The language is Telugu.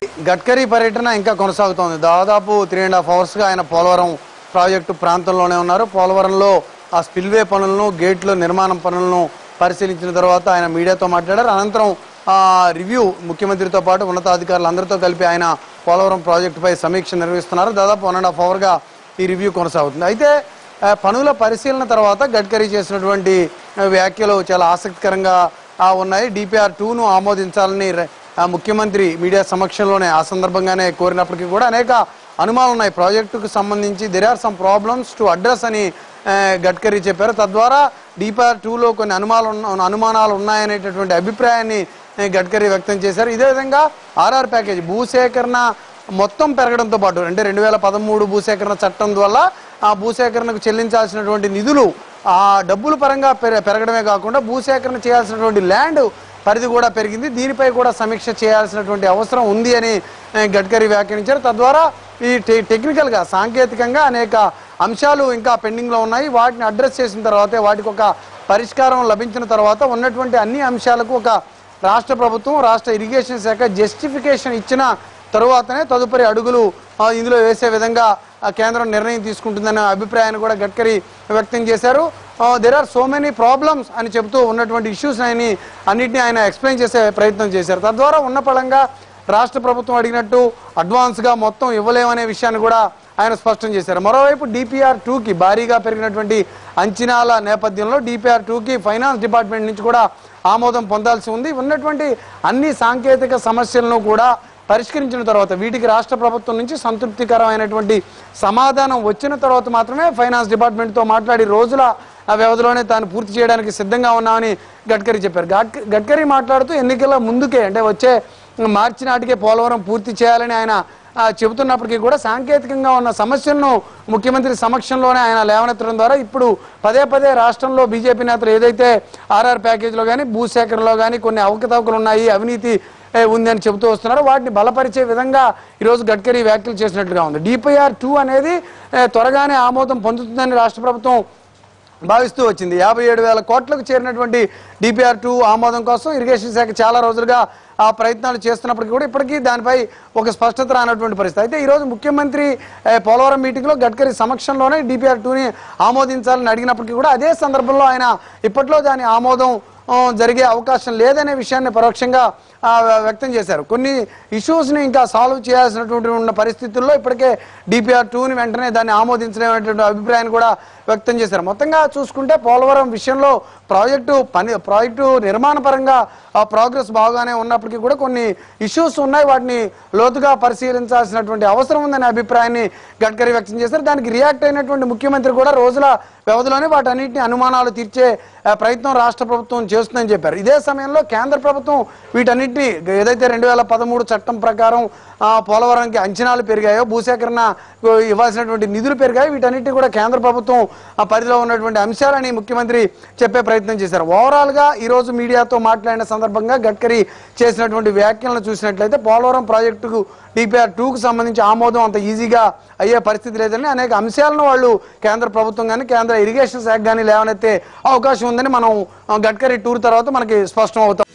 గడ్కరీ పర్యటన ఇంకా కొనసాగుతోంది దాదాపు త్రీ అండ్ హాఫ్ అవర్స్గా ఆయన పోలవరం ప్రాజెక్టు ప్రాంతంలోనే ఉన్నారు పోలవరంలో ఆ స్పిల్వే పనులను గేట్ల నిర్మాణం పనులను పరిశీలించిన తర్వాత ఆయన మీడియాతో మాట్లాడారు అనంతరం ఆ రివ్యూ ముఖ్యమంత్రితో పాటు ఉన్నతాధికారులు అందరితో కలిపి ఆయన పోలవరం ప్రాజెక్టుపై సమీక్ష నిర్వహిస్తున్నారు దాదాపు వన్ అండ్ హాఫ్ అవర్గా ఈ రివ్యూ కొనసాగుతుంది అయితే ఆ, పనుల పరిశీలన తర్వాత గడ్కరీ చేసినటువంటి ఆ, వ్యాఖ్యలు చాలా ఆసక్తికరంగా ఆ, ఉన్నాయి డిపిఆర్ టూను ఆమోదించాలని ర- ఆ, ముఖ్యమంత్రి మీడియా సమక్షంలోనే ఆ సందర్భంగానే కోరినప్పటికీ కూడా అనేక అనుమానాలు ఉన్నాయి ప్రాజెక్టుకు సంబంధించి there are some problems to address అని ఆ, గడ్కరీ చెప్పారు తద్వారా డిపిఆర్ టూలో కొన్ని అనుమానాలు ఉన్న- అనుమానాలు ఉన్నాయనేటటువంటి అభిప్రాయాన్ని ఆ, గడ్కరీ వ్యక్తం చేశారు ఇదే విధంగా ఆర్ఆర్ ప్యాకేజ్ భూసేకరణ మొత్తం పెరగడంతో పాటు అంటే రెండు వేల పదమూడు భూసేకరణ చట్టం వల్ల ఆ భూసేకరణకు చెల్లించాల్సినటువంటి నిధులు ఆ డబ్బుల పరంగా పెర- పెరగడమే కాకుండా భూసేకరణ చేయాల్సినటువంటి ల్యాండ్ పరిధి కూడా పెరిగింది దీనిపై కూడా సమీక్ష చేయాల్సినటువంటి అవసరం ఉంది అని ఆ, గడ్కరీ వ్యాఖ్యానించారు తద్వారా ఈ టె- టెక్నికల్గా సాంకేతికంగా అనేక అంశాలు ఇంకా పెండింగ్లో ఉన్నాయి వాటిని అడ్రస్ చేసిన తర్వాతే వాటికి ఒక పరిష్కారం లభించిన తర్వాత ఉన్నటువంటి అన్ని అంశాలకు ఒక రాష్ట్ర ప్రభుత్వం రాష్ట్ర ఇరిగేషన్ శాఖ జస్టిఫికేషన్ ఇచ్చిన తరువాతనే తదుపరి అడుగులు ఆ, ఇందులో వేసే విధంగా ఆ, కేంద్రం నిర్ణయం తీసుకుంటుందనే అభిప్రాయాన్ని కూడా గడ్కరీ వ్యక్తం చేశారు there are so many problems అని చెబుతూ ఉన్నటువంటి ఇష్యూస్ ఆయన అన్నింటినీ ఆయన ఎక్స్ప్లెయిన్ చేసే ప్రయత్నం చేశారు తద్వారా ఉన్న పళంగా రాష్ట్ర ప్రభుత్వం అడిగినట్టు అడ్వాన్స్గా మొత్తం ఇవ్వలేమనే విషయాన్ని కూడా ఆయన స్పష్టం చేశారు మరోవైపు డిపిఆర్ టూకి భారీగా పెరిగినటువంటి అంచనాల నేపథ్యంలో డిపిఆర్ టూకి ఫైనాన్స్ డిపార్ట్మెంట్ నుంచి కూడా ఆమోదం పొందాల్సి ఉంది ఉన్నటువంటి అన్ని సాంకేతిక సమస్యలను కూడా పరిష్కరించిన తర్వాత వీటికి రాష్ట్ర ప్రభుత్వం నుంచి సంతృప్తికరమైనటువంటి సమాధానం వచ్చిన తర్వాత మాత్రమే ఫైనాన్స్ డిపార్ట్మెంట్తో మాట్లాడి రోజుల ఆ వ్యవధిలోనే తాను పూర్తి చేయడానికి సిద్ధంగా ఉన్నామని గడ్కరీ చెప్పారు గడ్క- గడ్కరీ మాట్లాడుతూ ఎన్నికల ముందుకే అంటే వచ్చే మార్చి నాటికే పోలవరం పూర్తి చేయాలని ఆయన ఆ, చెబుతున్నప్పటికీ కూడా సాంకేతికంగా ఉన్న సమస్యలను ముఖ్యమంత్రి సమక్షంలోనే ఆయన లేవనెత్తడం ద్వారా ఇప్పుడు పదే పదే రాష్ట్రంలో బీజేపీ నేతలు ఏదైతే ఆర్ఆర్ ప్యాకేజీలో కానీ భూసేకరణలో కానీ కొన్ని అవకతవకలు ఉన్నాయి అవినీతి ఏ, ఉంది అని చెబుతూ వస్తున్నారు వాటిని బలపరిచే విధంగా ఈరోజు గడ్కరీ వ్యాఖ్యలు చేసినట్లుగా ఉంది డిపిఆర్ టూ అనేది ఏ, త్వరగానే ఆమోదం పొందుతుందని రాష్ట్ర ప్రభుత్వం భావిస్తూ వచ్చింది యాభై ఏడు వేల కోట్లకు చేరినటువంటి డిపిఆర్ టూ ఆమోదం కోసం ఇరిగేషన్ శాఖ చాలా రోజులుగా ఆ ప్రయత్నాలు చేస్తున్నప్పటికీ కూడా ఇప్పటికీ దానిపై ఒక స్పష్టత రానటువంటి పరిస్థితి అయితే ఈరోజు ముఖ్యమంత్రి ఏ, పోలవరం మీటింగ్లో గడ్కరీ సమక్షంలోనే డిపిఆర్ టూని ఆమోదించాలని అడిగినప్పటికీ కూడా అదే సందర్భంలో ఆయన ఇప్పట్లో దాని ఆమోదం ఆ, జరిగే అవకాశం లేదనే విషయాన్ని పరోక్షంగా ఆ, వ్యక్తం చేశారు కొన్ని ఇష్యూస్ని ఇంకా సాల్వ్ చేయాల్సినటువంటి ఉన్న పరిస్థితుల్లో ఇప్పటికే డిపిఆర్ టూని వెంటనే దాన్ని ఆమోదించలేనటువంటి అభిప్రాయాన్ని కూడా వ్యక్తం చేశారు మొత్తంగా చూసుకుంటే పోలవరం విషయంలో ప్రాజెక్టు పని ప్రాజెక్టు నిర్మాణ పరంగా ఆ ప్రోగ్రెస్ బాగానే ఉన్నప్పటికీ కూడా కొన్ని ఇష్యూస్ ఉన్నాయి వాటిని లోతుగా పరిశీలించాల్సినటువంటి అవసరం ఉందనే అభిప్రాయాన్ని గడ్కరీ వ్యక్తం చేశారు దానికి రియాక్ట్ అయినటువంటి ముఖ్యమంత్రి కూడా రోజుల వ్యవధిలోనే వాటన్నిటిని అనుమానాలు తీర్చే ఆ, ప్రయత్నం రాష్ట్ర ప్రభుత్వం చేస్తుందని చెప్పారు ఇదే సమయంలో కేంద్ర ప్రభుత్వం వీటన్నిటిని ఏదైతే రెండు వేల పదమూడు చట్టం ప్రకారం ఆ, పోలవరంకి అంచనాలు పెరిగాయో భూసేకరణ ఆ, ఇవ్వాల్సినటువంటి నిధులు పెరిగాయి వీటన్నిటిని కూడా కేంద్ర ప్రభుత్వం ఆ పరిధిలో ఉన్నటువంటి అంశాలని ముఖ్యమంత్రి చెప్పే ప్రయత్నం చేశారు ఓవరాల్ గా ఈ రోజు మీడియాతో మాట్లాడిన సందర్భంగా గడ్కరీ చేసినటువంటి వ్యాఖ్యలను చూసినట్లయితే పోలవరం ప్రాజెక్టుకు డిపిఆర్ టూకు సంబంధించి ఆమోదం అంత ఈజీగా అయ్యే పరిస్థితి లేదని అనేక అంశాలను వాళ్ళు కేంద్ర ప్రభుత్వం కానీ కేంద్ర ఇరిగేషన్ శాఖ కానీ లేవనెత్తే అవకాశం ఉందని మనం ఆ, గడ్కరీ టూర్ తర్వాత మనకి స్పష్టం అవుతాం